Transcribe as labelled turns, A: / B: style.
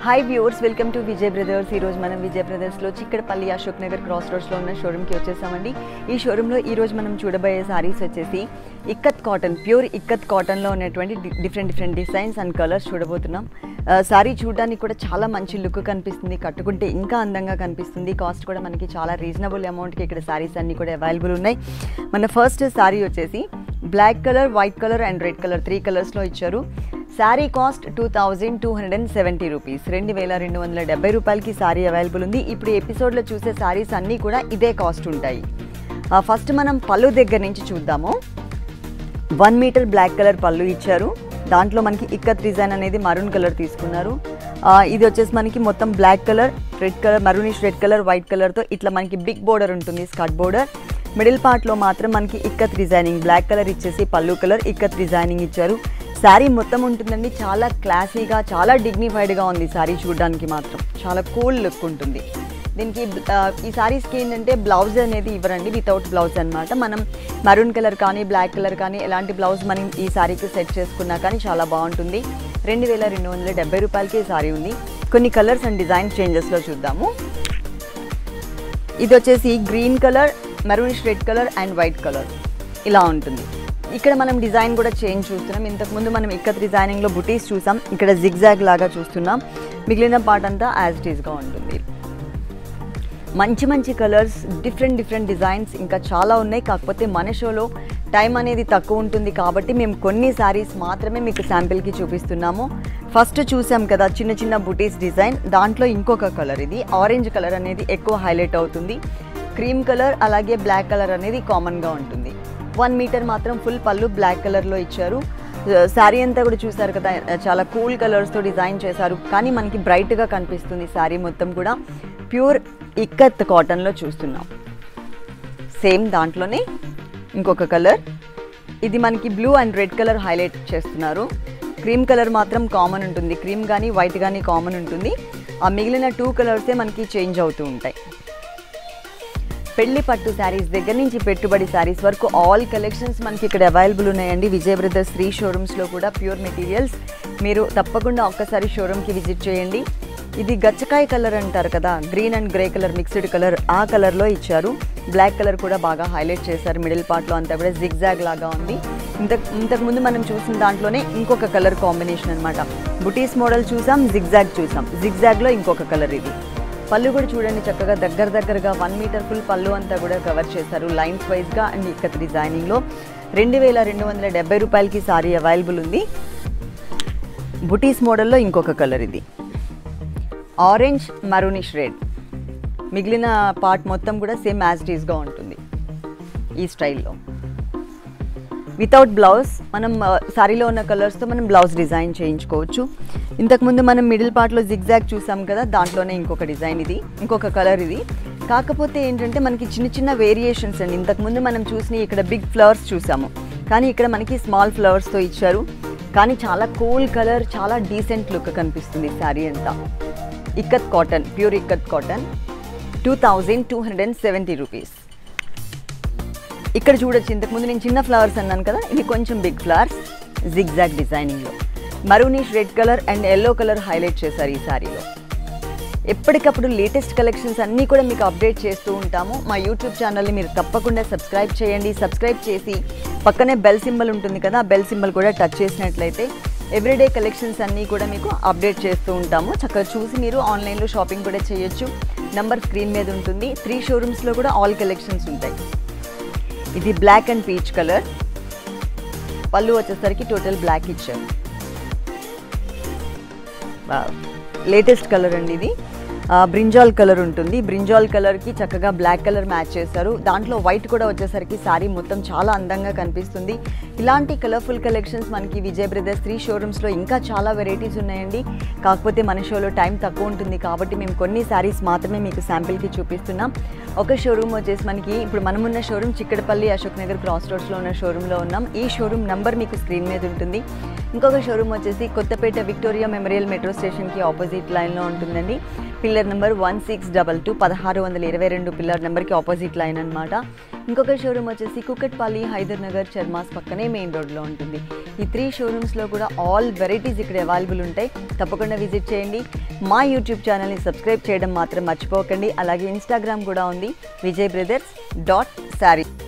A: hi viewers welcome to Vijay brothers ఈరోజు మనం విజయ్ బ్రదర్స్లో చిక్కడపల్లి అశోక్ నగర్ క్రాస్ రోడ్స్లో ఉన్న షోరూమ్కి వచ్చేసామండి ఈ షోరూంలో ఈరోజు మనం చూడబోయే సారీస్ వచ్చేసి ఇక్కత్ కాటన్ ప్యూర్ ఇక్కత్ కాటన్లో ఉన్నటువంటి different different designs and colours చూడబోతున్నాం సారీ చూడడానికి కూడా చాలా మంచి లుక్ కనిపిస్తుంది కట్టుకుంటే ఇంకా అందంగా కనిపిస్తుంది కాస్ట్ కూడా మనకి చాలా రీజనబుల్ అమౌంట్కి ఇక్కడ సారీస్ అన్నీ కూడా అవైలబుల్ ఉన్నాయి మన ఫస్ట్ సారీ వచ్చేసి black colour white colour and red colour three కలర్స్లో ఇచ్చారు sari cost two thousand two hundred and seventy rupees రెండు వేల రెండు వందల డెబ్బై రూపాయలకి శారీ అవైలబుల్ ఉంది ఇప్పుడు ఎపిసోడ్లో చూసే శారీస్ అన్నీ కూడా ఇదే కాస్ట్ ఉంటాయి ఫస్ట్ మనం పళ్ళు దగ్గర నుంచి చూద్దాము వన్ మీటర్ బ్లాక్ కలర్ పళ్ళు ఇచ్చారు దాంట్లో మనకి ఇక్కత్ డిజైన్ అనేది మరూన్ కలర్ తీసుకున్నారు ఆ, ఇది వచ్చేసి మనకి మొత్తం black colour red colour maroonish red colour white కలర్తో ఇట్లా మనకి బిగ్ బోర్డర్ ఉంటుంది స్కర్ట్ బోర్డర్ మిడిల్ పార్ట్లో మాత్రం మనకి ఇక్కత్ డిజైనింగ్ బ్లాక్ కలర్ ఇచ్చేసి పళ్ళు కలర్ ఇక్కత్ డిజైనింగ్ ఇచ్చారు శారీ మొత్తం ఉంటుందండి చాలా క్లాసీగా చాలా డిగ్నిఫైడ్గా ఉంది శారీ చూడడానికి మాత్రం చాలా కూల్ లుక్ ఉంటుంది దీనికి ఆ, ఈ సారీస్కి ఏంటంటే బ్లౌజ్ అనేది ఇవ్వరండి వితౌట్ బ్లౌజ్ అన్నమాట మనం మరూన్ కలర్ కానీ బ్లాక్ కలర్ కానీ ఎలాంటి బ్లౌజ్ మనం ఈ సారీకి సెట్ చేసుకున్నా కానీ చాలా బాగుంటుంది రెండు వేల రెండు వందల డెబ్బై రూపాయలకి ఈ సారీ ఉంది కొన్ని కలర్స్ అండ్ డిజైన్ చేంజెస్లో చూద్దాము ఇది వచ్చేసి green colour maroonish red colour and white colour ఇలా ఉంటుంది ఇక్కడ మనం డిజైన్ కూడా చేంజ్ చూస్తున్నాం ఇంతకుముందు మనం ఇక్కత్ డిజైనింగ్లో బుటీస్ చూసాం ఇక్కడ జిగ్జాగ్ లాగా చూస్తున్నాం మిగిలిన పార్ట్ అంతా యాజ్ ఇట్ ఈస్గా ఉంటుంది మంచి మంచి కలర్స్ డిఫరెంట్ డిఫరెంట్ డిజైన్స్ ఇంకా చాలా ఉన్నాయి కాకపోతే మన షోలో టైం అనేది తక్కువ ఉంటుంది కాబట్టి మేము కొన్ని శారీస్ మాత్రమే మీకు శాంపిల్కి చూపిస్తున్నాము ఫస్ట్ చూసాం కదా చిన్న చిన్న బుటీస్ డిజైన్ దాంట్లో ఇంకొక కలర్ ఇది ఆరెంజ్ కలర్ అనేది ఎక్కువ హైలైట్ అవుతుంది క్రీమ్ కలర్ అలాగే బ్లాక్ కలర్ అనేది కామన్గా ఉంటుంది వన్ మీటర్ మాత్రం ఫుల్ పళ్ళు బ్లాక్ కలర్లో ఇచ్చారు శారీ అంతా కూడా చూసారు కదా చాలా కూల్ కలర్స్తో డిజైన్ చేశారు కానీ మనకి బ్రైట్గా కనిపిస్తుంది శారీ మొత్తం కూడా ప్యూర్ ఇక్కత్ కాటన్లో చూస్తున్నాం సేమ్ దాంట్లోనే ఇంకొక కలర్ ఇది మనకి blue and red colour highlight చేస్తున్నారు క్రీమ్ కలర్ మాత్రం కామన్ ఉంటుంది క్రీమ్ కానీ వైట్ కానీ కామన్ ఉంటుంది ఆ మిగిలిన టూ కలర్సే మనకి చేంజ్ అవుతూ ఉంటాయి పెళ్లి పట్టు శారీస్ దగ్గర నుంచి పెట్టుబడి శారీస్ వరకు ఆల్ కలెక్షన్స్ మనకి ఇక్కడ అవైలబుల్ ఉన్నాయండి విజయ్ బ్రదర్స్ త్రీ షోరూమ్స్లో కూడా ప్యూర్ మెటీరియల్స్ మీరు తప్పకుండా ఒక్కసారి షోరూమ్కి విజిట్ చేయండి ఇది గచ్చకాయ కలర్ అంటారు కదా green and grey colour mixed colour ఆ కలర్లో ఇచ్చారు బ్లాక్ కలర్ కూడా బాగా హైలైట్ చేశారు మిడిల్ పార్ట్లో అంతా కూడా జిగ్జాగ్ లాగా ఉంది ఇంత ఇంతకుముందు మనం చూసిన దాంట్లోనే ఇంకొక కలర్ కాంబినేషన్ అనమాట బుటీస్ మోడల్ చూసాం జిగ్జాగ్ చూసాం జిగ్జాగ్లో ఇంకొక కలర్ ఇది పళ్ళు కూడా చూడండి చక్కగా దగ్గర దగ్గరగా వన్ మీటర్ ఫుల్ పళ్ళు అంతా కూడా కవర్ చేశారు లైన్స్ వైజ్గా అండ్ ఇక్కత్ డిజైనింగ్లో రెండు వేల రెండు వందల డెబ్బై రూపాయలకి సారీ అవైలబుల్ ఉంది బుటీస్ మోడల్లో ఇంకొక కలర్ ఇది ఆరెంజ్ మరూనిష్ రెడ్ మిగిలిన పార్ట్ మొత్తం కూడా సేమ్ యాజ్ ఇట్ ఈస్గా ఉంటుంది ఈ స్టైల్లో వితౌట్ బ్లౌజ్ మనం ఆ, సారీలో ఉన్న కలర్స్తో మనం బ్లౌజ్ డిజైన్ చేయించుకోవచ్చు ఇంతకుముందు మనం మిడిల్ పార్ట్లో జిగ్జాగ్ చూసాం కదా దాంట్లోనే ఇంకొక డిజైన్ ఇది ఇంకొక కలర్ ఇది కాకపోతే ఏంటంటే మనకి చిన్న చిన్న వేరియేషన్స్ అండి ఇంతకుముందు మనం చూసిన ఇక్కడ బిగ్ ఫ్లవర్స్ చూసాము కానీ ఇక్కడ మనకి స్మాల్ ఫ్లవర్స్తో ఇచ్చారు కానీ చాలా కూల్ కలర్ చాలా డీసెంట్ లుక్ కనిపిస్తుంది శారీ అంతా ikat cotton pure ikat cotton two thousand two hundred and seventy rupees ఇక్కడ చూడొచ్చు ఇంతకుముందు నేను చిన్న ఫ్లవర్స్ అన్నాను కదా ఇవి కొంచెం బిగ్ ఫ్లవర్స్ జిగ్జాగ్ డిజైనింగ్లో maroonish red colour and yellow colour highlight చేశారు ఈ సారీలో ఎప్పటికప్పుడు లేటెస్ట్ కలెక్షన్స్ అన్నీ కూడా మీకు అప్డేట్ చేస్తూ ఉంటాము మా యూట్యూబ్ ఛానల్ని మీరు తప్పకుండా సబ్స్క్రైబ్ చేయండి సబ్స్క్రైబ్ చేసి పక్కనే బెల్ సింబల్ ఉంటుంది కదా ఆ బెల్ సింబల్ కూడా టచ్ చేసినట్లయితే ఎవ్రీడే కలెక్షన్స్ అన్నీ కూడా మీకు అప్డేట్ చేస్తూ ఉంటాము చక్కగా చూసి మీరు ఆన్లైన్లో షాపింగ్ కూడా చేయొచ్చు నంబర్ స్క్రీన్ మీద ఉంటుంది త్రీ షోరూమ్స్లో కూడా ఆల్ కలెక్షన్స్ ఉంటాయి ఇది బ్లాక్ అండ్ పీచ్ కలర్ పళ్ళు వచ్చేసరికి టోటల్ బ్లాక్ ఇచ్చారు లేటెస్ట్ కలర్ అండి ఇది ఆ, బ్రింజాల్ కలర్ ఉంటుంది బ్రింజాల్ కలర్కి చక్కగా బ్లాక్ కలర్ మ్యాచ్ చేశారు దాంట్లో వైట్ కూడా వచ్చేసరికి శారీ మొత్తం చాలా అందంగా కనిపిస్తుంది ఇలాంటి కలర్ఫుల్ కలెక్షన్స్ మనకి విజయ్ బ్రదర్స్ త్రీ షోరూమ్స్లో ఇంకా చాలా వెరైటీస్ ఉన్నాయండి కాకపోతే మన షోలో టైం తక్కువ ఉంటుంది కాబట్టి మేము కొన్ని శారీస్ మాత్రమే మీకు శాంపిల్కి చూపిస్తున్నాం ఒక షోరూమ్ వచ్చేసి మనకి ఇప్పుడు మనమున్న షోరూమ్ చిక్కడపల్లి అశోక్ నగర్ క్రాస్ రోడ్స్లో ఉన్న షోరూంలో ఉన్నాం ఈ షోరూమ్ నంబర్ మీకు స్క్రీన్ మీద ఉంటుంది ఇంకొక షోరూమ్ వచ్చేసి కొత్తపేట విక్టోరియా మెమోరియల్ మెట్రో స్టేషన్కి ఆపోజిట్ లైన్లో ఉంటుందండి pillar number one six double two పదహారు వందల ఇరవై రెండు పిల్లర్ నెంబర్కి ఆపోజిట్ లైన్ అనమాట ఇంకొక షోరూమ్ వచ్చేసి కుకట్పల్లి హైదర్ నగర్ చర్మాస్ పక్కనే మెయిన్ రోడ్లో ఉంటుంది ఈ త్రీ షోరూమ్స్లో కూడా ఆల్ వెరైటీస్ ఇక్కడ అవైలబుల్ ఉంటాయి తప్పకుండా విజిట్ చేయండి మా యూట్యూబ్ ఛానల్ని సబ్స్క్రైబ్ చేయడం మాత్రం మర్చిపోకండి అలాగే ఇన్స్టాగ్రామ్ కూడా ఉంది విజయ్ బ్రదర్స్ డాట్ శారీ